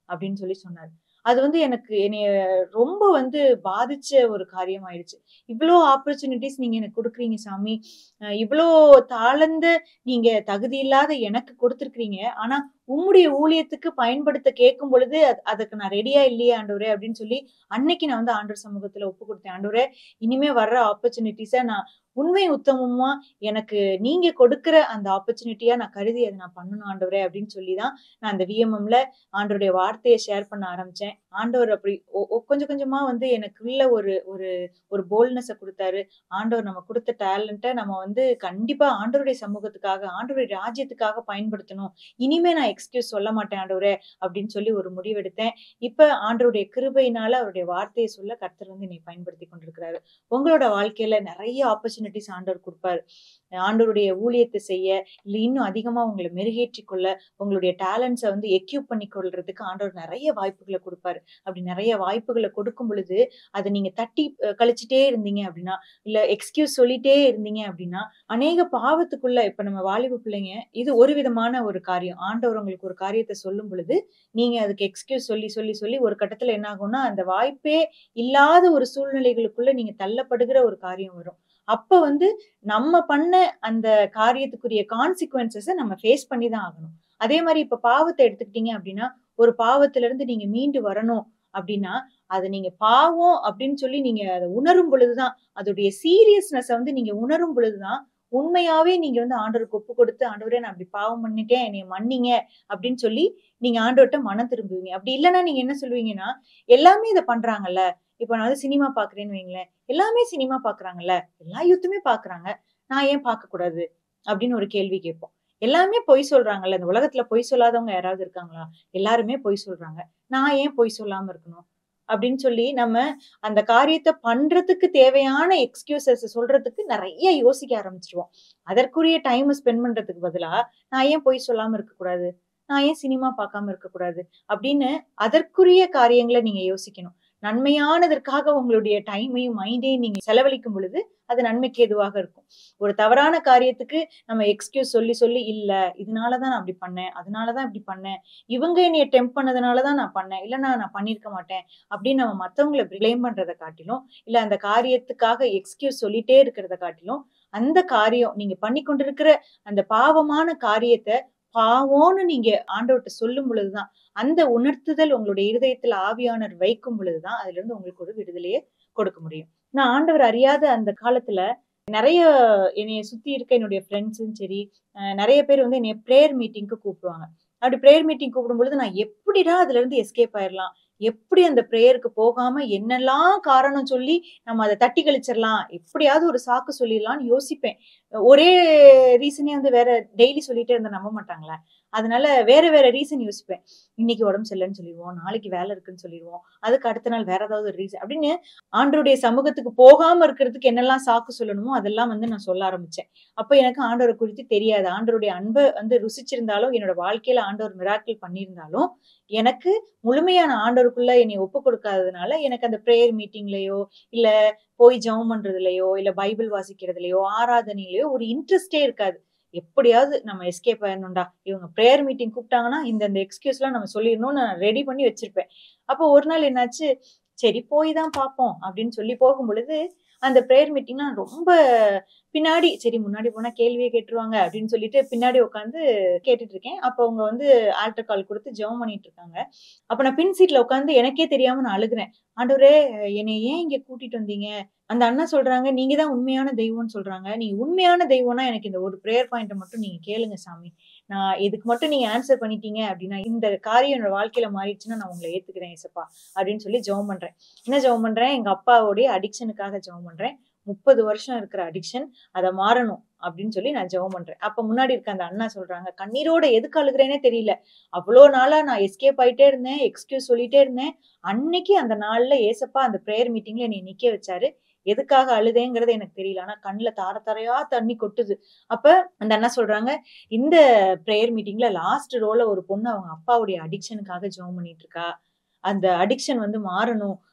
அப்படின்னு சொல்லி சொன்னாரு அது வந்து எனக்கு என்னைய ரொம்ப வந்து பாதிச்ச ஒரு காரியம் ஆயிடுச்சு இவ்வளோ ஆப்பர்ச்சுனிட்டிஸ் நீங்க எனக்கு கொடுக்குறீங்க சாமி அஹ் இவ்வளோ தாளந்த நீங்க தகுதி இல்லாத எனக்கு கொடுத்துருக்கீங்க ஆனா உம்முடைய ஊழியத்துக்கு பயன்படுத்த கேட்கும் பொழுது அது- அதுக்கு நான் ரெடியா இல்லையே ஆண்டவரே அப்படின்னு சொல்லி அன்னைக்கு நான் வந்து ஆண்டவர் சமூகத்துல ஒப்பு கொடுத்தேன் ஆண்டவரே இனிமே வர்ற ஆப்பர்ச்சுனிட்டிஸை நான் உண்மை உத்தமமா எனக்கு நீங்க கொடுக்கிற அந்த ஆப்பர்ச்சுனிட்டியா நான் கருதி அதை நான் பண்ணணும் ஆண்டவரே அப்படின்னு சொல்லி தான் நான் அந்த விஎம்எம்ல ஆண்டவருடைய வார்த்தையை ஷேர் பண்ண ஆரம்பிச்சேன் ஆண்டவர் அப்படி ஒ- ஒ- கொஞ்சம் கொஞ்சமா வந்து எனக்குள்ள ஒரு ஒரு ஒரு போல்ட்னஸை கொடுத்தாரு ஆண்டவர் நம்ம கொடுத்த டேலண்ட்டை நம்ம வந்து கண்டிப்பா ஆண்டவருடைய சமூகத்துக்காக ஆண்டவருடைய ராஜ்யத்துக்காக பயன்படுத்தணும் இனிமே நான் எக்ஸ்கியூஸ் சொல்ல மாட்டேன் ஆண்டவரே அப்படின்னு சொல்லி ஒரு முடிவெடுத்தேன் இப்ப ஆண்டவருடைய கிருபையினால அவருடைய வார்த்தையை சொல்ல கர்த்தர் வந்து என்னை பயன்படுத்தி கொண்டிருக்கிறாரு உங்களோட வாழ்க்கையில நிறைய ஆப்பர்ச்சுனிட்டிஸ் ஆண்டவர் கொடுப்பாரு ஆண்டவருடைய ஊழியத்தை செய்ய இல்லை இன்னும் அதிகமா உங்களை மெருகேற்றி கொள்ள உங்களுடைய டேலண்ட்ஸை வந்து எக்யூப் பண்ணி கொள்றதுக்கு ஆண்டவர் நிறைய வாய்ப்புகளை கொடுப்பாரு அப்படி நிறைய வாய்ப்புகளை கொடுக்கும் பொழுது அதை நீங்க தட்டி அஹ், கழிச்சிட்டே இருந்தீங்க அப்படின்னா இல்ல எக்ஸ்கியூஸ் சொல்லிட்டே இருந்தீங்க அப்படின்னா அநேக பாவத்துக்குள்ள இப்ப நம்ம வாலிப பிள்ளைங்க இது ஒரு விதமான ஒரு காரியம் ஆண்டவர் உங்களுக்கு ஒரு காரியத்தை சொல்லும் பொழுது நீங்க அதுக்கு எக்ஸ்கியூஸ் சொல்லி சொல்லி சொல்லி ஒரு கட்டத்துல என்ன ஆகும்னா அந்த வாய்ப்பே இல்லாத ஒரு சூழ்நிலைகளுக்குள்ள நீங்க தள்ளப்படுகிற ஒரு காரியம் வரும் அப்ப வந்து நம்ம பண்ண அந்த காரியத்துக்குரிய கான்சிக்வன்சஸ நம்ம ஃபேஸ் பண்ணி தான் ஆகணும் அதே மாதிரி இப்ப பாவத்தை எடுத்துக்கிட்டீங்க அப்படின்னா ஒரு பாவத்துல இருந்து நீங்க மீண்டு வரணும் அப்படின்னா அதை நீங்க பாவம் அப்படின்னு சொல்லி நீங்க அதை உணரும் பொழுதுதான் அதோடைய சீரியஸ்னஸை வந்து நீங்க உணரும் பொழுதுதான் உண்மையாவே நீங்க வந்து ஆண்டவருக்கு ஒப்பு கொடுத்து ஆண்டவரே நான் அப்படி பாவம் பண்ணிட்டேன் என்னைய மன்னிங்க அப்படின்னு சொல்லி நீங்க ஆண்டவர்கிட்ட மனம் திரும்புவீங்க அப்படி இல்லைன்னா நீங்க என்ன சொல்லுவீங்கன்னா எல்லாமே இதை பண்றாங்கல்ல இப்ப நான் வந்து சினிமா பாக்குறேன்னு வைங்களேன் எல்லாமே சினிமா பாக்குறாங்கல்ல எல்லா யூத்துமே பாக்குறாங்க நான் ஏன் பார்க்க கூடாது அப்படின்னு ஒரு கேள்வி கேட்போம் எல்லாமே பொய் சொல்றாங்கல்ல இந்த உலகத்துல பொய் சொல்லாதவங்க யாராவது இருக்காங்களா எல்லாருமே பொய் சொல்றாங்க நான் ஏன் பொய் சொல்லாம இருக்கணும் அப்படின்னு சொல்லி நம்ம அந்த காரியத்தை பண்றதுக்கு தேவையான எக்ஸ்கியூசஸ் சொல்றதுக்கு நிறைய யோசிக்க ஆரம்பிச்சிருவோம் அதற்குரிய டைம் ஸ்பெண்ட் பண்றதுக்கு பதிலா நான் ஏன் பொய் சொல்லாம இருக்க கூடாது நான் ஏன் சினிமா பார்க்காம இருக்க கூடாது அப்படின்னு அதற்குரிய காரியங்களை நீங்க யோசிக்கணும் நன்மையானதற்காக உங்களுடைய டைமையும் மைண்டையும் நீங்க செலவழிக்கும் பொழுது அது நன்மைக்கு எதுவாக இருக்கும் ஒரு தவறான காரியத்துக்கு நம்ம எக்ஸ்கியூஸ் சொல்லி சொல்லி இல்ல இதனாலதான் நான் அப்படி பண்ணேன் அதனாலதான் இப்படி பண்ணேன் இவங்க என்னைய டெம்ப் பண்ணதுனாலதான் நான் பண்ணேன் இல்லைன்னா நான் பண்ணியிருக்க மாட்டேன் அப்படின்னு நம்ம மத்தவங்களை பிளேம் பண்றதை காட்டிலும் இல்ல அந்த காரியத்துக்காக எக்ஸ்கியூஸ் சொல்லிட்டே இருக்கிறத காட்டிலும் அந்த காரியம் நீங்க பண்ணி கொண்டிருக்கிற அந்த பாவமான காரியத்தை பாவம்னு நீங்க ஆண்டவர்கிட்ட சொல்லும் பொழுதுதான் அந்த உணர்த்துதல் உங்களுடைய இருதயத்துல ஆவியானர் வைக்கும் பொழுதுதான் அதுல இருந்து உங்களுக்கு ஒரு விடுதலையை கொடுக்க முடியும் நான் ஆண்டவர் அறியாத அந்த காலத்துல நிறைய என்னைய சுத்தி இருக்க என்னுடைய ஃப்ரெண்ட்ஸும் சரி அஹ் நிறைய பேர் வந்து என்னைய ப்ரேயர் மீட்டிங்க்கு கூப்பிடுவாங்க அப்படி ப்ரேயர் மீட்டிங் கூப்பிடும் பொழுது நான் எப்படிடா அதுல இருந்து எஸ்கேப் ஆயிடலாம் எப்படி அந்த ப்ரேயருக்கு போகாம என்னெல்லாம் காரணம் சொல்லி நம்ம அதை தட்டி கழிச்சிடலாம் எப்படியாவது ஒரு சாக்கு சொல்லிடலாம்னு யோசிப்பேன் ஒரே ரீசனே வந்து வேற டெய்லி சொல்லிட்டே இருந்தா நம்ப மாட்டாங்களே அதனால வேற வேற ரீசன் யோசிப்பேன் இன்னைக்கு உடம்பு சரியில்லைன்னு சொல்லிடுவோம் நாளைக்கு வேலை இருக்குன்னு சொல்லிடுவோம் அதுக்கு அடுத்த நாள் வேற ஏதாவது ஒரு ரீசன் அப்படின்னு ஆண்டவருடைய சமூகத்துக்கு போகாம இருக்கிறதுக்கு என்னெல்லாம் சாக்கு சொல்லணுமோ அதெல்லாம் வந்து நான் சொல்ல ஆரம்பிச்சேன் அப்ப எனக்கு ஆண்டவரை குறித்து தெரியாது ஆண்டவருடைய அன்பை வந்து ருசிச்சிருந்தாலும் என்னோட வாழ்க்கையில ஆண்டவர் மிராக்கிள் பண்ணியிருந்தாலும் எனக்கு முழுமையான ஆண்டவருக்குள்ள என்னை ஒப்பு கொடுக்காததுனால எனக்கு அந்த ப்ரேயர் மீட்டிங்லயோ இல்ல போய் ஜெபம் பண்றதுலயோ இல்ல பைபிள் வாசிக்கிறதுலயோ ஆராதனையிலயோ ஒரு இன்ட்ரெஸ்டே இருக்காது எப்படியாவது நம்ம எஸ்கேப் ஆயிடணும்டா இவங்க ப்ரேயர் மீட்டிங் கூப்பிட்டாங்கன்னா இந்த இந்த எக்ஸ்கியூஸ் எல்லாம் நம்ம சொல்லிடணும்னு நான் ரெடி பண்ணி வச்சிருப்பேன் அப்போ ஒரு நாள் என்னாச்சு சரி போய் தான் பார்ப்போம் அப்படின்னு சொல்லி போகும் பொழுது அந்த ப்ரேயர் மீட்டிங்லாம் ரொம்ப பின்னாடி சரி முன்னாடி போனா கேள்வியே கேட்டுருவாங்க அப்படின்னு சொல்லிட்டு பின்னாடி உட்காந்து கேட்டுட்டு இருக்கேன் அப்போ அவங்க வந்து ஆல்டர் கால் கொடுத்து ஜெபம் பண்ணிட்டு இருக்காங்க அப்ப நான் பின் சீட்ல உட்காந்து எனக்கே தெரியாம நான் அழுகுறேன் ஆண்டவரே என்னை ஏன் இங்க கூட்டிட்டு வந்தீங்க அந்த அண்ணா சொல்றாங்க நீங்க தான் உண்மையான தெய்வம்னு சொல்றாங்க நீங்க உண்மையான தெய்வம்னா எனக்கு இந்த ஒரு ப்ரேயர் பாயிண்ட்டை மட்டும் நீங்க கேளுங்க சாமி நான் இதுக்கு மட்டும் நீங்க ஆன்சர் பண்ணிட்டீங்க அப்படின்னா இந்த காரியம் என்னோட வாழ்க்கையில மாறிடுச்சுன்னா நான் உங்களை ஏத்துக்கிறேன் ஏசப்பா அப்படின்னு சொல்லி ஜெபம் பண்றேன் என்ன ஜெபம் பண்றேன் எங்க அப்பாவுடைய அடிக்ஷனுக்காக ஜெபம் பண்றேன் முப்பது வருஷம் இருக்கிற அடிக்ஷன் அதை மாறணும் அப்படின்னு சொல்லி நான் ஜெபம் பண்றேன் அப்ப முன்னாடி இருக்க அந்த அண்ணா சொல்றாங்க கண்ணீரோட எதுக்கு அழுகுறேனே தெரியல அவ்வளோ நாளா நான் எஸ்கேப் ஆயிட்டே இருந்தேன் எக்ஸ்கியூஸ் சொல்லிட்டே இருந்தேன் அன்னைக்கு அந்த நாள்ல ஏசப்பா அந்த ப்ரேயர் மீட்டிங்ல என்னை நிக்க வச்சாரு எதுக்காக அழுதேங்கிறது எனக்கு தெரியல ஆனா கண்ணுல தார தாரையா தண்ணி கொட்டுது அப்ப அந்த அண்ணா சொல்றாங்க இந்த ப்ரேயர் மீட்டிங்ல லாஸ்ட் ரோல ஒரு பொண்ணு அவங்க அப்பாவுடைய அடிக்ஷனுக்காக ஜெபம் பண்ணிட்டு இருக்கா அந்த அடிக்ஷன் வந்து மாறணும்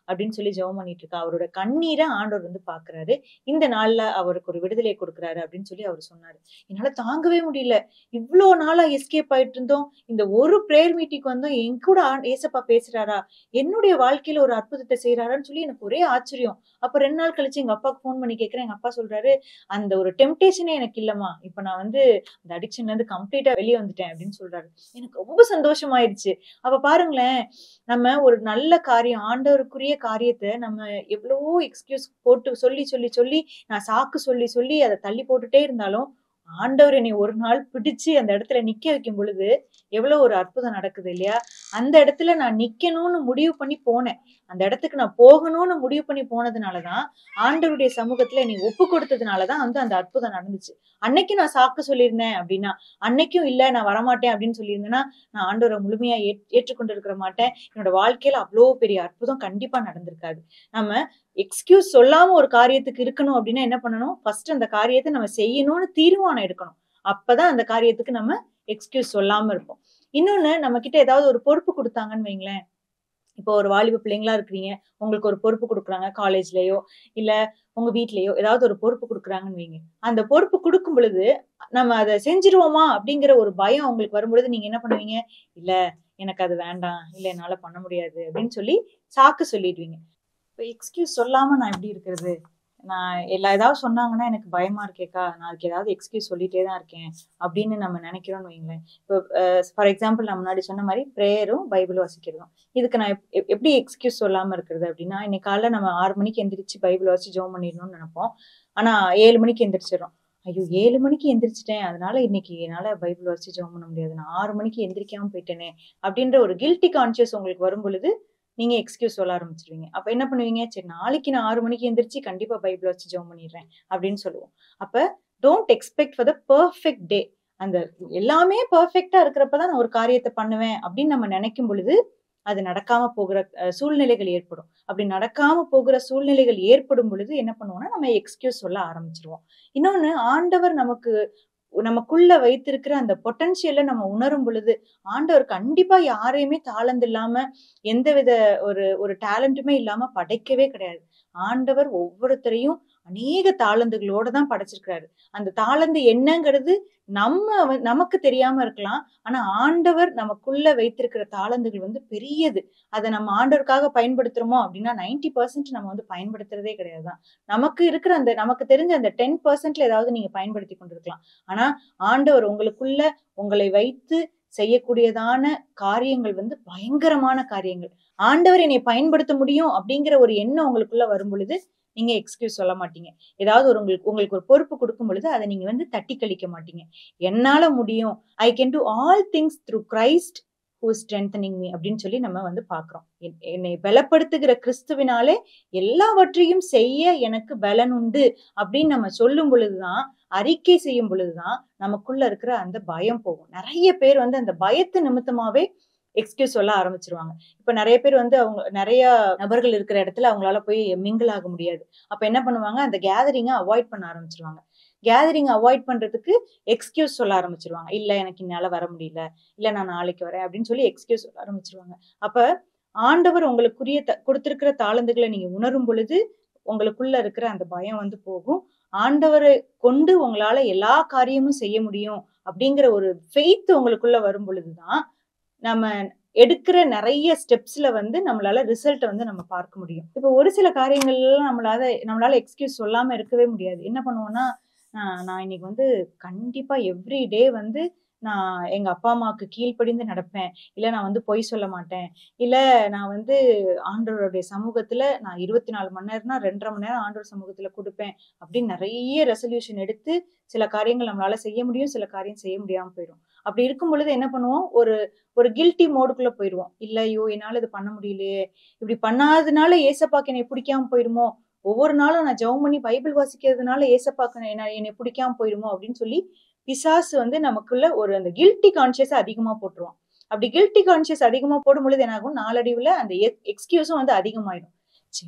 அப்படின்னு சொல்லி ஜெபம் பண்ணிட்டு இருக்கா அவரோட கண்ணீரை ஆண்டவர் வந்து பாக்குறாரு இந்த நாள்ல அவருக்கு ஒரு விடுதலை கொடுக்குறாரு அப்படின்னு சொல்லி அவர் சொன்னாரு என்னால தாங்கவே முடியல இவ்வளோ நாளா எஸ்கேப் ஆயிட்டு இருந்தோம் இந்த ஒரு ப்ரேயர் மீட்டிங் வந்தோம் என் கூட ஆண்- ஏசப்பா பேசுறாரா என்னுடைய வாழ்க்கையில ஒரு அற்புதத்தை செய்யறாரான்னு சொல்லி எனக்கு ஒரே ஆச்சரியம் அப்ப ரெண்டு நாள் கழிச்சு எங்க அப்பாவுக்கு ஃபோன் பண்ணி கேக்குறேன் எங்க அப்பா சொல்றாரு அந்த ஒரு டெம்டேஷனே எனக்கு இல்லம்மா இப்ப நான் வந்து அந்த அடிக்ஷன்ல இருந்து கம்ப்ளீட்டா வெளியே வந்துட்டேன் அப்படின்னு சொல்றாரு எனக்கு ரொம்ப சந்தோஷமாயிருச்சு அப்ப பாருங்களேன் நம்ம ஒரு நல்ல காரியம் ஆண்டவருக்குரிய காரியத்தை நம்ம எவ்வளவோ எக்ஸ்கியூஸ் போட்டு சொல்லி சொல்லி சொல்லி நான் சாக்கு சொல்லி சொல்லி அதை தள்ளி போட்டுட்டே இருந்தாலும் ஆண்டவர் என்னை ஒரு நாள் பிடிச்சு அந்த இடத்துல நிக்க வைக்கும் பொழுது எவ்வளவு ஒரு அற்புதம் நடக்குது இல்லையா அந்த இடத்துல நான் நிக்கணும்னு முடிவு பண்ணி போனேன் அந்த இடத்துக்கு நான் போகணும்னு முடிவு பண்ணி போனதுனாலதான் ஆண்டவருடைய சமூகத்துல என்னை ஒப்பு கொடுத்ததுனாலதான் வந்து அந்த அற்புதம் நடந்துச்சு அன்னைக்கு நான் சாக்கு சொல்லியிருந்தேன் அப்படின்னா அன்னைக்கும் இல்ல நான் வரமாட்டேன் அப்படின்னு சொல்லியிருந்தேன்னா நான் ஆண்டவரை முழுமையா ஏற் ஏற்றுக்கொண்டு இருக்கிற மாட்டேன் என்னோட வாழ்க்கையில அவ்வளோ பெரிய அற்புதம் கண்டிப்பா நடந்திருக்காது நம்ம எக்ஸ்கியூஸ் சொல்லாம ஒரு காரியத்துக்கு இருக்கணும் அப்படின்னா என்ன பண்ணணும் ஃபர்ஸ்ட் அந்த காரியத்தை நம்ம செய்யணும்னு தீர்மானம் எடுக்கணும் அப்பதான் அந்த காரியத்துக்கு நம்ம எக்ஸ்கியூஸ் சொல்லாம இருப்போம் இன்னொன்னு நம்ம கிட்ட ஏதாவது ஒரு பொறுப்பு கொடுத்தாங்கன்னு வைங்களேன் இப்போ ஒரு வாலிப பிள்ளைங்களா இருக்கிறீங்க உங்களுக்கு ஒரு பொறுப்பு கொடுக்குறாங்க காலேஜ்லயோ இல்ல உங்க வீட்லயோ ஏதாவது ஒரு பொறுப்பு கொடுக்குறாங்கன்னு வைங்க அந்த பொறுப்பு கொடுக்கும் பொழுது நம்ம அதை செஞ்சிருவோமா அப்படிங்கிற ஒரு பயம் உங்களுக்கு வரும்பொழுது நீங்க என்ன பண்ணுவீங்க இல்ல எனக்கு அது வேண்டாம் இல்ல என்னால பண்ண முடியாது அப்படின்னு சொல்லி சாக்கு சொல்லிடுவீங்க இப்போ எக்ஸ்கியூஸ் சொல்லாம நான் எப்படி இருக்கிறது நான் எல்லா ஏதாவது சொன்னாங்கன்னா எனக்கு பயமா இருக்கேக்கா நான் அதுக்கு ஏதாவது எக்ஸ்கியூஸ் சொல்லிட்டே தான் இருக்கேன் அப்படின்னு நம்ம நினைக்கிறோம்னு வைங்களேன் இப்போ ஃபார் எக்ஸாம்பிள் நான் முன்னாடி சொன்ன மாதிரி ப்ரேயரும் பைபிள் வாசிக்கிறதும் இதுக்கு நான் எப்- எப்- எப்படி எக்ஸ்கியூஸ் சொல்லாம இருக்கிறது அப்படின்னா இன்னைக்கு காலைல நம்ம ஆறு மணிக்கு எந்திரிச்சு பைபிள் வாசிச்சு ஜெபம் பண்ணிடணும்னு நினைப்போம் ஆனா ஏழு மணிக்கு எந்திரிச்சிடறோம் ஐயோ ஏழு மணிக்கு எந்திரிச்சிட்டேன் அதனால இன்னைக்கு என்னால பைபிள் வாசிச்சு ஜெபம் பண்ண முடியாது நான் ஆறு மணிக்கு எந்திரிக்காம போயிட்டேனே அப்படின்ற ஒரு கில்ட்டி கான்சியஸ் உங்களுக்கு வரும் பொழுது நீங்க எக்ஸ்கியூஸ் சொல்ல ஆரம்பிச்சிருவீங்க அப்ப என்ன பண்ணுவீங்க சரி நாளைக்கு நான் ஆறு மணிக்கு எந்திரிச்சு கண்டிப்பா பைபிள் வச்சு ஜெபம் பண்ணிடுறேன் அப்படின்னு சொல்லுவோம் அப்ப don't expect for the perfect day அந்த எல்லாமே பர்ஃபெக்டா இருக்கிறப்பதான் நான் ஒரு காரியத்தை பண்ணுவேன் அப்படின்னு நம்ம நினைக்கும் பொழுது அது நடக்காம போகிற அஹ், சூழ்நிலைகள் ஏற்படும் அப்படி நடக்காம போகிற சூழ்நிலைகள் ஏற்படும் பொழுது என்ன பண்ணுவோம்னா நம்ம எக்ஸ்கியூஸ் சொல்ல ஆரம்பிச்சிருவோம் இன்னொன்னு ஆண்டவர் நமக்கு நமக்குள்ள வைத்திருக்கிற அந்த பொட்டன்ஷியலை நம்ம உணரும் பொழுது ஆண்டவர் கண்டிப்பா யாரையுமே தாளந்து இல்லாம எந்தவித ஒரு ஒரு டேலண்ட்டுமே இல்லாம படைக்கவே கிடையாது ஆண்டவர் ஒவ்வொருத்தரையும் அநேக தாளந்துகளோட தான் படைச்சிருக்கிறாரு அந்த தாளந்து என்னங்கிறது நம்ம வ- நமக்கு தெரியாம இருக்கலாம் ஆனா ஆண்டவர் நமக்குள்ள வைத்திருக்கிற தாளந்துகள் வந்து பெரியது அதை நம்ம ஆண்டவருக்காக பயன்படுத்துறோமோ அப்படின்னா 90% பர்சன்ட் நம்ம வந்து பயன்படுத்துறதே கிடையாது தான் நமக்கு இருக்கிற அந்த நமக்கு தெரிஞ்ச அந்த டென் பர்சன்ட்ல ஏதாவது நீங்க பயன்படுத்தி கொண்டிருக்கலாம் ஆனா ஆண்டவர் உங்களுக்குள்ள உங்களை வைத்து செய்யக்கூடியதான காரியங்கள் வந்து பயங்கரமான காரியங்கள் ஆண்டவர் என்னை பயன்படுத்த முடியும் அப்படிங்கிற ஒரு எண்ணம் உங்களுக்குள்ள வரும் பொழுது நீங்க எக்ஸ்கியூஸ் சொல்ல மாட்டீங்க ஏதாவது ஒரு உங்களுக்கு உங்களுக்கு ஒரு பொறுப்பு கொடுக்கும் பொழுது அதை நீங்க வந்து தட்டி கழிக்க மாட்டீங்க என்னால முடியும் I can do all things through Christ who strengthening me அப்படின்னு சொல்லி நம்ம வந்து பாக்குறோம் என்- என்னை பலப்படுத்துகிற கிறிஸ்துவினாலே எல்லாவற்றையும் செய்ய எனக்கு பலன் உண்டு அப்படின்னு நம்ம சொல்லும் பொழுதுதான் அறிக்கை செய்யும் பொழுதுதான் நமக்குள்ள இருக்கிற அந்த பயம் போகும் நிறைய பேர் வந்து அந்த பயத்து நிமித்தமாவே எக்ஸ்கியூஸ் சொல்ல ஆரம்பிச்சிருவாங்க இப்ப நிறைய பேர் வந்து அவங்க நிறைய நபர்கள் இருக்கிற இடத்துல அவங்களால போய் மிங்கிள் ஆக முடியாது அப்ப என்ன பண்ணுவாங்க அந்த கேதரிங்கை அவாய்ட் பண்ண ஆரம்பிச்சிருவாங்க கேதரிங் அவாய்ட் பண்றதுக்கு எக்ஸ்கியூஸ் சொல்ல ஆரம்பிச்சிருவாங்க இல்ல எனக்கு என்னால வர முடியல இல்ல நான் நாளைக்கு வரேன் அப்படின்னு சொல்லி எக்ஸ்கியூஸ் சொல்ல ஆரம்பிச்சிருவாங்க அப்ப ஆண்டவர் உங்களுக்குரிய த- கொடுத்திருக்கிற தாளந்துகளை நீங்க உணரும் பொழுது உங்களுக்குள்ள இருக்கிற அந்த பயம் வந்து போகும் ஆண்டவரை கொண்டு உங்களால எல்லா காரியமும் செய்ய முடியும் அப்படிங்கிற ஒரு ஃபெய்த் உங்களுக்குள்ள வரும் பொழுதுதான் நம்ம எடுக்கிற நிறைய ஸ்டெப்ஸ்ல வந்து நம்மளால ரிசல்ட் வந்து நம்ம பார்க்க முடியும் இப்போ ஒரு சில காரியங்கள்லாம் நம்மளால நம்மளால எக்ஸ்கியூஸ் சொல்லாம இருக்கவே முடியாது என்ன பண்ணுவோம்னா ஆஹ் நான் இன்னைக்கு வந்து கண்டிப்பா எவ்ரி டே வந்து நான் எங்க அப்பா அம்மாவுக்கு கீழ்ப்படிந்து நடப்பேன் இல்ல நான் வந்து பொய் சொல்ல மாட்டேன் இல்ல நான் வந்து ஆண்டவருடைய சமூகத்துல நான் இருபத்தி நாலு மணி நேரம்னா ரெண்டரை மணி நேரம் ஆண்டவர் சமூகத்துல கொடுப்பேன் அப்படின்னு நிறைய ரெசல்யூஷன் எடுத்து சில காரியங்கள் நம்மளால செய்ய முடியும் சில காரியம் செய்ய முடியாம போயிடும் அப்படி இருக்கும் பொழுது என்ன பண்ணுவோம் ஒரு ஒரு கில்ட்டி மோடுக்குள்ள போயிடுவோம் இல்ல ஐயோ என்னால இது பண்ண முடியலையே இப்படி பண்ணாததுனால ஏசப்பாக்கு என்னை பிடிக்காம போயிருமோ ஒவ்வொரு நாளும் நான் ஜெபம் பண்ணி பைபிள் வாசிக்கிறதுனால ஏசப்பாக்கு என்ன என்னை பிடிக்காம போயிருமோ அப்படின்னு சொல்லி பிசாசு வந்து நமக்குள்ள ஒரு அந்த கில்ட்டி கான்சியஸ் அதிகமா போட்டுருவான் அப்படி கில்ட்டி கான்சியஸ் அதிகமா போடும் பொழுது என்ன ஆகும் நாளடைவுல அந்த எக்ஸ்கியூஸும் வந்து அதிகமாயிடும் சரி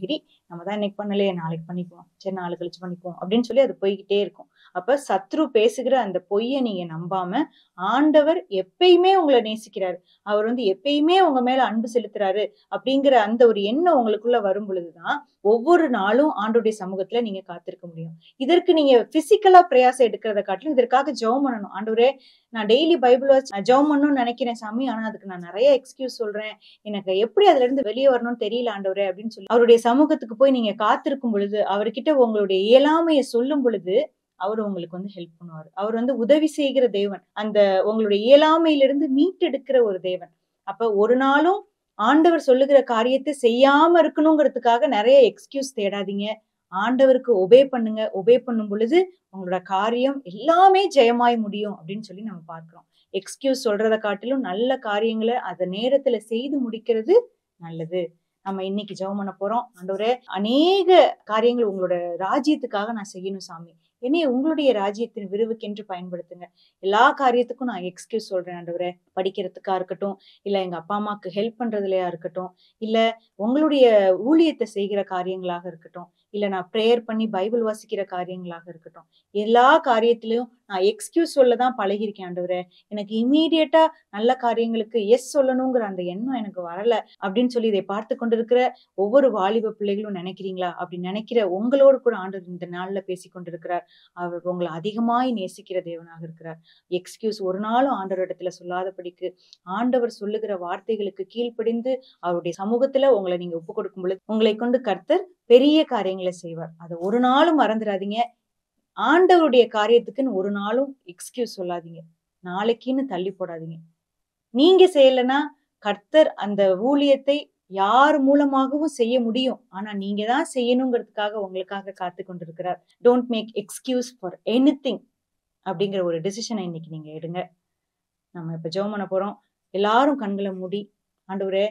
நம்ம தான் இன்னைக்கு பண்ணலையே நாளைக்கு பண்ணிக்குவோம் சரி நாளை கழிச்சு பண்ணிக்குவோம் அப்படின்னு சொல்லி அது போய்கிட்டே இருக்கும் அப்ப சத்ரு பேசுகிற அந்த பொய்யை நீங்க நம்பாம ஆண்டவர் எப்பயுமே உங்களை நேசிக்கிறாரு அவர் வந்து எப்பயுமே உங்க மேல அன்பு செலுத்துறாரு அப்படிங்கிற அந்த ஒரு எண்ணம் உங்களுக்குள்ள வரும் பொழுதுதான் ஒவ்வொரு நாளும் ஆண்டோடைய சமூகத்துல நீங்க காத்திருக்க முடியும் இதற்கு நீங்க பிசிக்கலா பிரயாசம் எடுக்கிறத காட்டிலும் இதற்காக ஜெபம் பண்ணணும் ஆண்டவரே நான் டெய்லி பைபிள் வச்சு ஜெபம் பண்ணணும்னு நினைக்கிறேன் சாமி ஆனா அதுக்கு நான் நிறைய எக்ஸ்கியூஸ் சொல்றேன் எனக்கு எப்படி அதுல இருந்து வெளியே வரணும்னு தெரியல ஆண்டவரே அப்படின்னு சொல்லி அவருடைய சமூகத்துக்கு போய் நீங்க காத்திருக்கும் பொழுது அவர்கிட்ட உங்களுடைய இயலாமையை சொல்லும் பொழுது அவர் உங்களுக்கு வந்து ஹெல்ப் பண்ணுவார் அவர் வந்து உதவி செய்கிற தேவன் அந்த உங்களுடைய இயலாமையிலிருந்து மீட்டெடுக்கிற ஒரு தேவன் அப்ப ஒரு நாளும் ஆண்டவர் சொல்லுகிற காரியத்தை செய்யாம இருக்கணுங்கிறதுக்காக நிறைய எக்ஸ்கியூஸ் தேடாதீங்க ஆண்டவருக்கு ஒபே பண்ணுங்க ஒபே பண்ணும் பொழுது உங்களோட காரியம் எல்லாமே ஜெயமாய் முடியும் அப்படின்னு சொல்லி நம்ம பார்க்கிறோம் எக்ஸ்கியூஸ் சொல்றதை காட்டிலும் நல்ல காரியங்களை அந்த நேரத்துல செய்து முடிக்கிறது நல்லது நம்ம இன்னைக்கு ஜெபம் பண்ண போறோம் ஆண்டவரே அநேக காரியங்கள் உங்களோட ராஜ்யத்துக்காக நான் செய்யணும் சாமி என்னைய உங்களுடைய ராஜ்யத்தின் விரிவுக்கென்று பயன்படுத்துங்க எல்லா காரியத்துக்கும் நான் எக்ஸ்கியூஸ் சொல்றேன் ஆண்டவரே படிக்கிறதுக்கா இருக்கட்டும் இல்ல எங்க அப்பா அம்மாக்கு ஹெல்ப் பண்றதுலயா இருக்கட்டும் இல்ல உங்களுடைய ஊழியத்தை செய்கிற காரியங்களாக இருக்கட்டும் இல்ல நான் ப்ரேயர் பண்ணி பைபிள் வாசிக்கிற காரியங்களாக இருக்கட்டும் எல்லா காரியத்திலையும் நான் எக்ஸ்கியூஸ் சொல்ல தான் பழகிருக்கேன் ஆண்டவரே எனக்கு இம்மீடியட்டா நல்ல காரியங்களுக்கு எஸ் சொல்லணுங்கிற அந்த எண்ணம் எனக்கு வரல அப்படின்னு சொல்லி இதை பார்த்து கொண்டிருக்கிற ஒவ்வொரு வாலிப பிள்ளைகளும் நினைக்கிறீங்களா அப்படி நினைக்கிற உங்களோடு கூட ஆண்டவர் இந்த நாள்ல பேசி கொண்டிருக்கிறார் அவர் உங்களை அதிகமாய் நேசிக்கிற தேவனாக இருக்கிறார் எக்ஸ்கியூஸ் ஒரு நாளும் ஆண்டவர் இடத்துல சொல்லாதபடிக்கு ஆண்டவர் சொல்லுகிற வார்த்தைகளுக்கு கீழ்ப்படிந்து அவருடைய சமூகத்துல உங்களை நீங்க ஒப்பு கொடுக்கும் பொழுது உங்களை கொண்டு கர்த்தர் பெரிய காரியங்களை செய்வார் அதை ஒரு நாளும் மறந்துடாதீங்க ஆண்டவருடைய காரியத்துக்குன்னு ஒரு நாளும் எக்ஸ்கியூஸ் சொல்லாதீங்க நாளைக்குன்னு தள்ளி போடாதீங்க நீங்க செய்யலைன்னா கர்த்தர் அந்த ஊழியத்தை யார் மூலமாகவும் செய்ய முடியும் ஆனா நீங்க தான் செய்யணுங்கிறதுக்காக உங்களுக்காக காத்து கொண்டிருக்கிறார் don't make excuse for any அப்படிங்கிற ஒரு டெசிஷனை இன்னைக்கு நீங்க எடுங்க நம்ம இப்ப ஜெபம் பண்ண போறோம் எல்லாரும் கண்களை மூடி ஆண்டவரே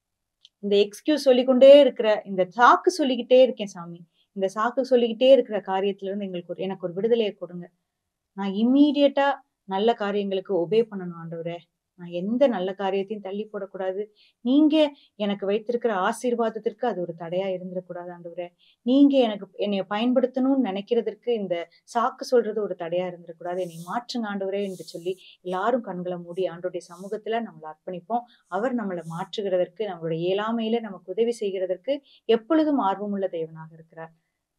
இந்த எக்ஸ்கியூஸ் சொல்லிக்கொண்டே இருக்கிற இந்த சாக்கு சொல்லிக்கிட்டே இருக்கேன் சாமி இந்த சாக்கு சொல்லிக்கிட்டே இருக்கிற காரியத்துல இருந்து எங்களுக்கு ஒரு எனக்கு ஒரு விடுதலையை கொடுங்க நான் இம்மீடியட்டா நல்ல காரியங்களுக்கு ஒபே பண்ணணும் ஆண்டவரே நான் எந்த நல்ல காரியத்தையும் தள்ளி போடக்கூடாது நீங்க எனக்கு வைத்திருக்கிற ஆசீர்வாதத்திற்கு அது ஒரு தடையா இருந்துடக்கூடாது ஆண்டவரே நீங்க எனக்கு என்னைய பயன்படுத்தணும்னு நினைக்கிறதற்கு இந்த சாக்கு சொல்றது ஒரு தடையா இருந்துடக்கூடாது என்னை மாற்றுங்க ஆண்டவரே என்று சொல்லி எல்லாரும் கண்களை மூடி ஆண்டோடைய சமூகத்துல நம்மளை அர்ப்பணிப்போம் அவர் நம்மளை மாற்றுகிறதற்கு நம்மளுடைய இயலாமையில நமக்கு உதவி செய்கிறதற்கு எப்பொழுதும் ஆர்வமுள்ள தேவனாக இருக்கிறார்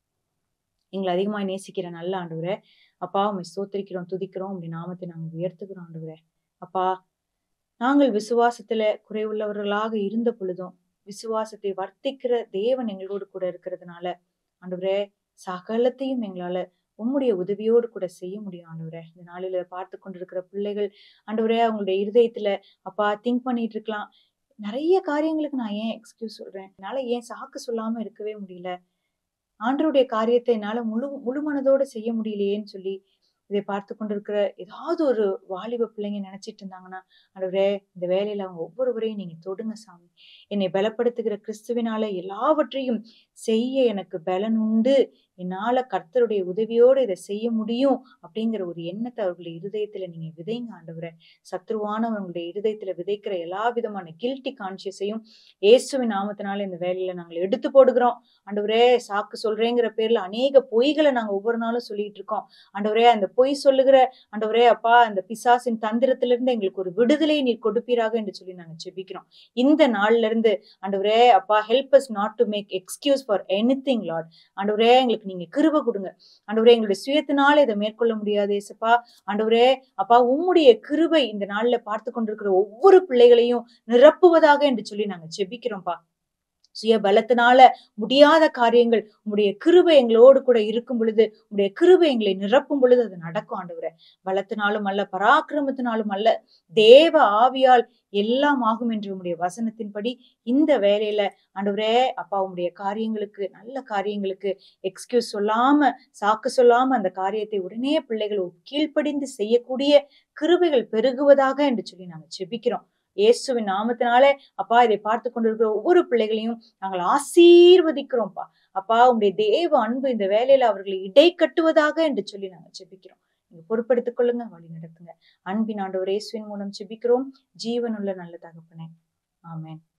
எங்களை அதிகமாய் நேசிக்கிற நல்ல ஆண்டவரே அப்பா உண்மை ஸ்தோத்திரிக்கிறோம் துதிக்கிறோம் அப்படி நாமத்தை நாங்கள் உயர்த்துக்கிறோம் ஆண்டவரே அப்பா நாங்கள் விசுவாசத்துல குறைவுள்ளவர்களாக இருந்த பொழுதும் விசுவாசத்தை வர்த்திக்கிற தேவன் எங்களோடு கூட இருக்கிறதுனால ஆண்டவரே சகலத்தையும் எங்களால உம்முடைய உதவியோடு கூட செய்ய முடியும் ஆண்டவரே இந்த நாளில பார்த்து கொண்டிருக்கிற பிள்ளைகள் ஆண்டவரே அவங்களுடைய இருதயத்துல அப்பா திங்க் பண்ணிட்டு இருக்கலாம் நிறைய காரியங்களுக்கு நான் ஏன் எக்ஸ்கியூஸ் சொல்றேன் என்னால ஏன் சாக்கு சொல்லாம இருக்கவே முடியல ஆண்டருடைய காரியத்தை என்னால முழு முழு மனதோட செய்ய முடியலையேன்னு சொல்லி இதை பார்த்து கொண்டிருக்கிற ஏதாவது ஒரு வாலிப பிள்ளைங்க நினைச்சிட்டு இருந்தாங்கன்னா ஆண்டவரே இந்த வேலையில அவங்க ஒவ்வொருவரையும் நீங்க தொடுங்க சாமி என்னை பலப்படுத்துகிற கிறிஸ்துவினால எல்லாவற்றையும் செய்ய எனக்கு பலன் உண்டு என்னால கர்த்தருடைய உதவியோடு இதை செய்ய முடியும் அப்படிங்கிற ஒரு எண்ணத்தை அவர்களுடைய இருதயத்துல நீங்க விதைங்க ஆண்டவரே சத்ருவானவங்களுடைய இருதயத்துல விதைக்கிற எல்லா விதமான கில்ட்டி கான்சியஸையும் இயேசுவின் நாமத்தினால இந்த வேலையில நாங்கள் எடுத்து போடுகிறோம் ஆண்டவரே சாக்கு சொல்றேங்கிற பேர்ல அநேக பொய்களை நாங்க ஒவ்வொரு நாளும் சொல்லிட்டு இருக்கோம் ஆண்டவரே அந்த பொய் சொல்லுகிற ஆண்டவரே அப்பா அந்த பிசாசின் தந்திரத்திலிருந்து எங்களுக்கு ஒரு விடுதலை நீர் கொடுப்பீராக என்று சொல்லி நாங்க ஜெபிக்கிறோம் இந்த நாள்ல இருந்து ஆண்டவரே அப்பா help us not to make excuse for anything lord ஆண்டவரே எங்களுக்கு நீங்க கிருப கொடுங்க ஆண்டவரே எங்களுடைய சுயத்தினால இதை மேற்கொள்ள முடியாது ஏசப்பா ஆண்டவரே அப்பா உம்முடைய கிருபை இந்த நாள்ல பார்த்து கொண்டிருக்கிற ஒவ்வொரு பிள்ளைகளையும் நிரப்புவதாக என்று சொல்லி நாங்க ஜெபிக்கிறோம்ப்பா சுய பலத்தினால முடியாத காரியங்கள் உங்களுடைய கிருபை எங்களோடு கூட இருக்கும் பொழுது உங்களுடைய கிருபை எங்களை நிரப்பும் பொழுது அது நடக்கும் ஆண்டவரே பலத்தினாலும் அல்ல பராக்கிரமத்தினாலும் அல்ல தேவ ஆவியால் எல்லாம் ஆகும் என்று உங்களுடைய வசனத்தின்படி இந்த வேலையில ஆண்டவரே அப்பா உங்களுடைய காரியங்களுக்கு நல்ல காரியங்களுக்கு எக்ஸ்கியூஸ் சொல்லாம சாக்கு சொல்லாம அந்த காரியத்தை உடனே பிள்ளைகள் கீழ்ப்படிந்து செய்யக்கூடிய கிருபைகள் பெருகுவதாக என்று சொல்லி நாங்க செபிக்கிறோம் இயேசுவின் நாமத்தினாலே அப்பா இதை பார்த்து கொண்டிருக்கிற ஒவ்வொரு பிள்ளைகளையும் நாங்கள் ஆசீர்வதிக்கிறோம்ப்பா அப்பா உங்களுடைய தேவ அன்பு இந்த வேலையில அவர்களை இடை கட்டுவதாக என்று சொல்லி நாங்கள் ஜெபிக்கிறோம் நீங்க பொறுப்படுத்திக் கொள்ளுங்க வழி நடத்துங்க அன்பின் ஆண்டவர் இயேசுவின் மூலம் ஜெபிக்கிறோம் ஜீவனுள்ள நல்ல தகப்பனே ஆமென்